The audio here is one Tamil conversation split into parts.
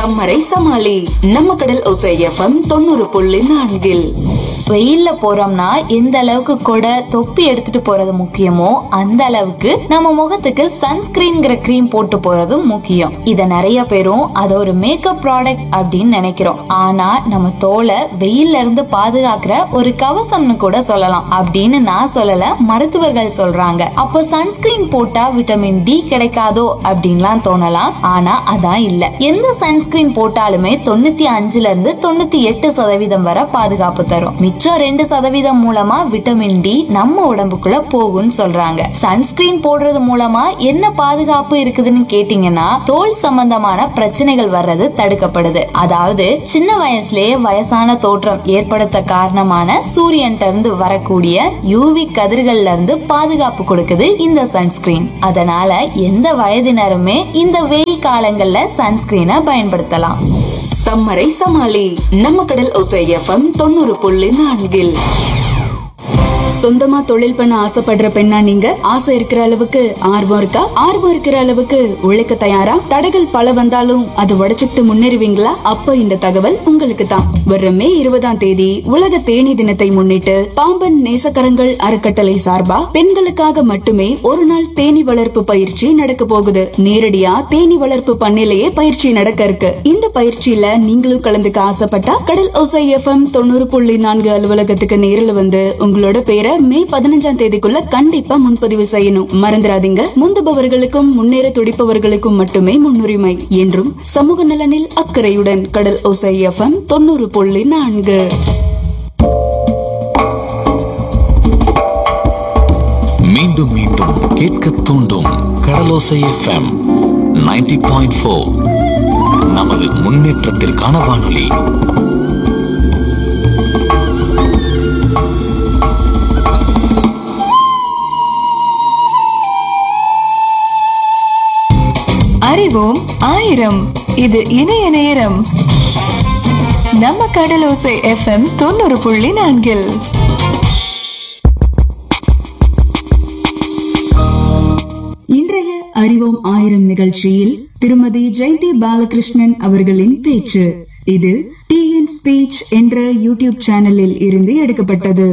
சம்மரை சமாளி நம்ம கடல் ஒசை எஃப்எம் தொண்ணூறு புள்ளி நான்கில் வெயில்ல போறோம்னா எந்த அளவுக்கு கொடை தொப்பி எடுத்துட்டு போறது முக்கியமோ அந்த அளவுக்கு நம்ம முகத்துக்கு சன்ஸ்கிரீன்ங்கிற கிரீம் போட்டு போறதும் முக்கியம் இத நிறைய பேரும் அத ஒரு மேக்கப் ப்ராடக்ட் அப்படின்னு நினைக்கிறோம் ஆனா நம்ம தோலை வெயில்ல இருந்து பாதுகாக்கிற ஒரு கவசம்னு கூட சொல்லலாம் அப்படின்னு நான் சொல்லல மருத்துவர்கள் சொல்றாங்க அப்போ சன்ஸ்கிரீன் போட்டா விட்டமின் டி கிடைக்காதோ அப்படின்லாம் தோணலாம் ஆனா அதான் இல்ல எந்த சன்ஸ்கிரீன் போட்டாலுமே தொண்ணூத்தி அஞ்சுல இருந்து தொண்ணூத்தி எட்டு சதவீதம் வரை பாதுகாப்பு தரும் மிச்சம் ரெண்டு சதவீதம் மூலமா விட்டமின் டி நம்ம உடம்புக்குள்ள போகும்னு சொல்றாங்க சன்ஸ்கிரீன் போடுறது மூலமா என்ன பாதுகாப்பு இருக்குதுன்னு கேட்டீங்கன்னா தோல் சம்பந்தமான பிரச்சனைகள் வர்றது தடுக்கப்படுது அதாவது சின்ன வயசுலயே வயசான தோற்றம் ஏற்படுத்த காரணமான சூரியன்ட்ட இருந்து வரக்கூடிய யூவி கதிர்கள்ல இருந்து பாதுகாப்பு கொடுக்குது இந்த சன்ஸ்கிரீன் அதனால எந்த வயதினருமே இந்த வெயில் காலங்கள்ல சன்ஸ்கிரீனை பயன்படுத்தலாம் சம்மரை சமாளி நம்ம கடல் ஒசை எஃப்எம் தொண்ணூறு புள்ளி நான்கில் சொந்தமா தொழில் பண்ண ஆசைப்படுற பெண்ணா நீங்க ஆசை இருக்கிற அளவுக்கு ஆர்வம் இருக்கா ஆர்வம் இருக்கிற அளவுக்கு உழைக்க தயாரா தடைகள் பல வந்தாலும் அதை உடைச்சுக்கிட்டு முன்னேறுவீங்களா அப்ப இந்த தகவல் உங்களுக்கு தான் வர்ற மே இருபதாம் தேதி உலக தேனி தினத்தை முன்னிட்டு பாம்பன் நேசக்கரங்கள் அறக்கட்டளை சார்பா பெண்களுக்காக மட்டுமே ஒரு நாள் தேனி வளர்ப்பு பயிற்சி நடக்க போகுது நேரடியா தேனி வளர்ப்பு பண்ணையிலேயே பயிற்சி நடக்க இருக்கு இந்த பயிற்சியில நீங்களும் கலந்துக்க ஆசைப்பட்டா கடல் ஒசை எஃப்எம் தொண்ணூறு புள்ளி நான்கு அலுவலகத்துக்கு நேரில் வந்து உங்களோட பேரை மே பதினஞ்சாம் தேதிக்குள்ள கண்டிப்பா முன்பதிவு செய்யணும் மறந்துடாதீங்க முந்துபவர்களுக்கும் முன்னேற துடிப்பவர்களுக்கும் மட்டுமே முன்னுரிமை என்றும் சமூக நலனில் அக்கறையுடன் கடல் ஒசை எஃப்எம் தொண்ணூறு புள்ளி நான்கு மீண்டும் மீண்டும் கேட்க தூண்டும் கடலோசை எஃப்எம் 90.4 பாயிண்ட் ஃபோர் நமது முன்னேற்றத்திற்கான வானொலி அறிவோம் ஆயிரம் இது இணைய நேரம் நம்ம கடலோசை எஃப்எம் தொண்ணூறு புள்ளி நான்கில் இன்றைய அறிவோம் ஆயிரம் நிகழ்ச்சியில் திருமதி ஜெயந்தி பாலகிருஷ்ணன் அவர்களின் பேச்சு இது டிஎன் ஸ்பீச் என்ற யூடியூப் சேனலில் இருந்து எடுக்கப்பட்டது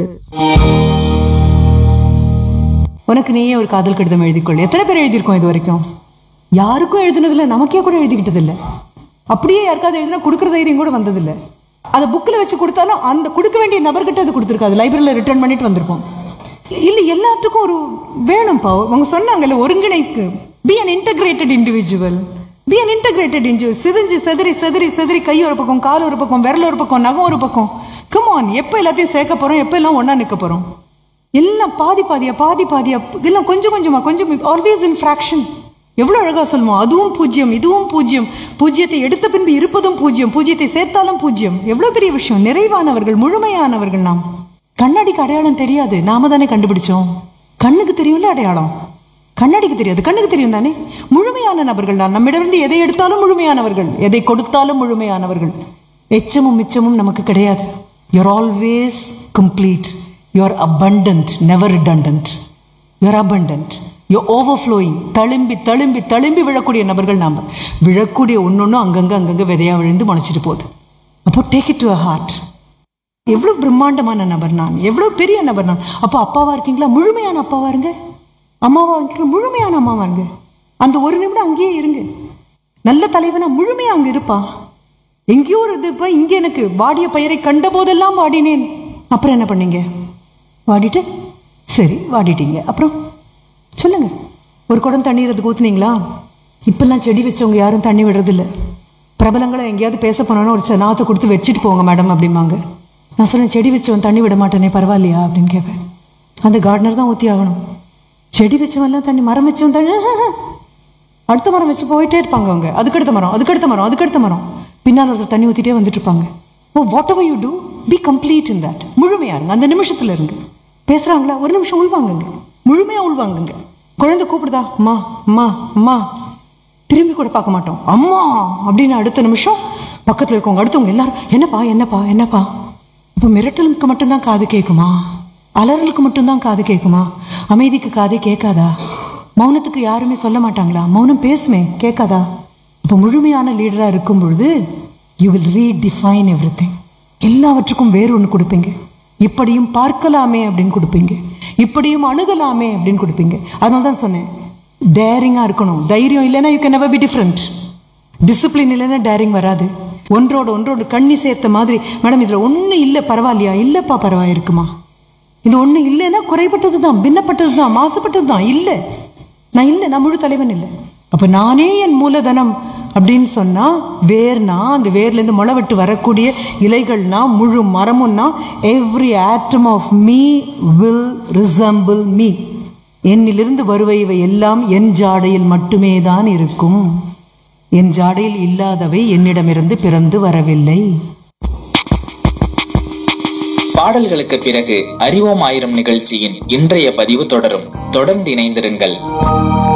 உனக்கு நீயே ஒரு காதல் கடிதம் எழுதிக்கொள் எத்தனை பேர் எழுதியிருக்கோம் இது வரைக்கும் யாருக்கும் எழுதுனதில்ல நமக்கே கூட எழுதிக்கிட்டது இல்ல அப்படியே யாருக்காவது எழுதினா கொடுக்குற தைரியம் கூட வந்ததில்ல அதை புக்கில் வச்சு கொடுத்தாலும் அந்த கொடுக்க வேண்டிய நபர்கிட்ட அது கொடுத்துருக்காது லைப்ரரியில் ரிட்டர்ன் பண்ணிட்டு வந்திருப்போம் இல்லை எல்லாத்துக்கும் ஒரு வேணும்ப்பா அவங்க சொன்னாங்கல்ல ஒருங்கிணைக்கு be unintegrated individual be unintegrated individual சிதஞ்சு செதறி செதறி செதறி கை ஒரு பக்கம் கால் ஒரு பக்கம் விரல் ஒரு பக்கம் நகம் ஒரு பக்கம் கமான் எப்போ எல்லாத்தையும் சேர்க்க போகிறோம் எப்போ எல்லாம் ஒன்றா நிற்க போகிறோம் எல்லாம் பாதி பாதியா பாதி பாதியா எல்லாம் கொஞ்சம் கொஞ்சமா கொஞ்சம் ஆல்வேஸ் இன் ஃப்ராக்ஷன் எவ்வளவு அழகா சொல்லுவோம் அதுவும் பூஜ்யம் இதுவும் பூஜ்யம் பூஜ்யத்தை எடுத்த பின்பு இருப்பதும் பூஜ்யம் பூஜ்யத்தை சேர்த்தாலும் பூஜ்யம் எவ்வளவு பெரிய விஷயம் நிறைவானவர்கள் முழுமையானவர்கள் நாம் கண்ணாடிக்கு அடையாளம் தெரியாது நாம தானே கண்டுபிடிச்சோம் கண்ணுக்கு தெரியும்ல அடையாளம் கண்ணாடிக்கு தெரியாது கண்ணுக்கு தெரியும் தானே முழுமையான நபர்கள் தான் நம்மிடமிருந்து எதை எடுத்தாலும் முழுமையானவர்கள் எதை கொடுத்தாலும் முழுமையானவர்கள் எச்சமும் மிச்சமும் நமக்கு கிடையாது you are always complete you are abundant never redundant you are abundant you overflowing தழும்பி தழும்பி தழும்பி விழக்கூடிய நபர்கள் நாம் விழக்கூடிய ஒன்னொன்னும் அங்கங்க அங்கங்க விதையா விழுந்து முளைச்சிட்டு போகுது அப்போ take it to a heart எவ்வளவு பிரம்மாண்டமான நபர் நான் எவ்வளவு பெரிய நபர் நான் அப்போ அப்பாவா இருக்கீங்களா முழுமையான அப்பாவா இருங்க அம்மாவா இருக்கீங்களா முழுமையான அம்மாவா இருங்க அந்த ஒரு நிமிடம் அங்கேயே இருங்க நல்ல தலைவனா முழுமையா அங்க இருப்பா எங்கேயோ ஒரு இது இப்ப இங்க எனக்கு வாடிய பயிரை கண்ட போதெல்லாம் வாடினேன் அப்புறம் என்ன பண்ணீங்க வாடிட்டு சரி வாடிட்டீங்க அப்புறம் சொல்லுங்க ஒரு குடம் தண்ணீர் அதுக்கு ஊத்துனீங்களா இப்பெல்லாம் செடி வச்சவங்க யாரும் தண்ணி விடுறதில்ல பிரபலங்களை எங்கேயாவது பேச போனோன்னா ஒரு நாத்தை கொடுத்து வச்சுட்டு போங்க மேடம் அப்படிம்பாங்க நான் சொன்னேன் செடி வச்சவன் தண்ணி விட மாட்டேனே பரவாயில்லையா அப்படின்னு கேட்பேன் அந்த கார்டனர் தான் ஊற்றி ஆகணும் செடி வச்சவன்லாம் தண்ணி மரம் வச்சவன் தண்ணி அடுத்த மரம் வச்சு போயிட்டே இருப்பாங்க அவங்க அதுக்கடுத்த மரம் அதுக்கடுத்த மரம் அதுக்கடுத்த மரம் பின்னால் ஒருத்தர் தண்ணி ஊற்றிட்டே வந்துட்டு இருப்பாங்க oh whatever you do be complete in that முழுமையா இருங்க அந்த நிமிஷத்துல இருங்க பேசுறாங்களா ஒரு நிமிஷம் உள்வாங்குங்க முழுமையா உள்வாங்குங்க குழந்தை கூப்பிடுதா அம்மா அம்மா அம்மா திரும்பி கூட பார்க்க மாட்டோம் அம்மா அப்படின்னு அடுத்த நிமிஷம் பக்கத்துல இருக்கவங்க அடுத்தவங்க எல்லாரும் என்னப்பா என்னப்பா என்னப்பா இப்போ மிரட்டலுக்கு மட்டும்தான் காது கேட்குமா அலறலுக்கு மட்டும்தான் காது கேட்குமா அமைதிக்கு காதே கேட்காதா மௌனத்துக்கு யாருமே சொல்ல மாட்டாங்களா மௌனம் பேசுமே கேட்காதா இப்போ முழுமையான லீடரா இருக்கும் பொழுது you will redefine everything எல்லாவற்றுக்கும் வேறு ஒன்று கொடுப்பீங்க இப்படியும் பார்க்கலாமே அப்படின்னு கொடுப்பீங்க இப்படியும் அணுகலாமே அப்படின்னு கொடுப்பீங்க அதனால தான் சொன்னேன் டேரிங்காக இருக்கணும் தைரியம் இல்லைன்னா you can never be different discipline இல்லைன்னா டேரிங் வராது ஒன்றோட ஒன்றோடு கண்ணி சேர்த்த மாதிரி மேடம் இதில் ஒன்று இல்லை பரவாயில்லையா இல்லைப்பா பரவாயில்ல இருக்குமா இது ஒன்று இல்லைன்னா குறைபட்டது தான் பின்னப்பட்டது தான் மாசுபட்டது தான் இல்லை நான் இல்லை நான் முழு தலைவன் இல்லை அப்போ நானே என் மூலதனம் அப்படின்னு சொன்னா வேர்னா அந்த வேர்லேருந்து முளை விட்டு வரக்கூடிய இலைகள்னா முழு மரமும்னா every atom of me will resemble me என்னிலிருந்து வருவைவை எல்லாம் என் ஜாடையில் மட்டுமே தான் இருக்கும் என் ஜாடையில் இல்லாதவை என்னிடமிருந்து பிறந்து வரவில்லை பாடல்களுக்கு பிறகு அறிவோம் ஆயிரம் நிகழ்ச்சியின் இன்றைய பதிவு தொடரும் தொடர்ந்து இணைந்திருங்கள்